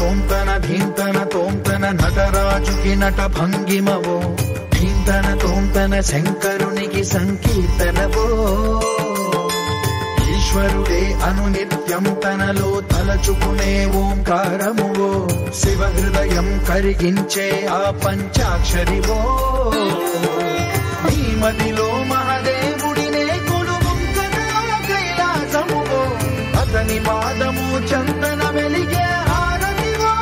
తోంతన ధీంతన తోంతన నటరాజుకి నట భంగిమవో ధీంతన తోంతన శంకరునికి సంకీర్తనవో ఈశ్వరుడే అను నిత్యం తనలో తలచుకునే ఓంకారమువో శివ హృదయం కరిగించే ఆ పంచాక్షరివో నీ మదిలో మహదేవుడినే కొలుముంకనా కైలాసమువో అతని పాదము చందన వెలిగే హారతివో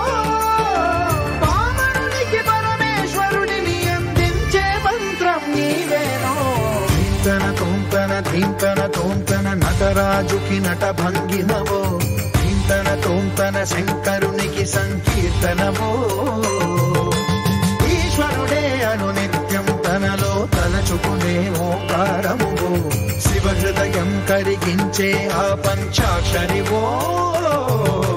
పామరునికి పరమేశ్వరుడిని అందించే మంత్రం నీవేనో ధీంతన తోంతన ధీంతన తోంతన నటరాజుకి నట భంగిమవో ధీంతన తోంతన శంకరునికి సంకీర్తనవో ఈశ్వరుడే అను నిత్యం తనలో తలచుకునే ఓంకారమువో శివ హృదయం కరిగించే ఆ పంచాక్షరివో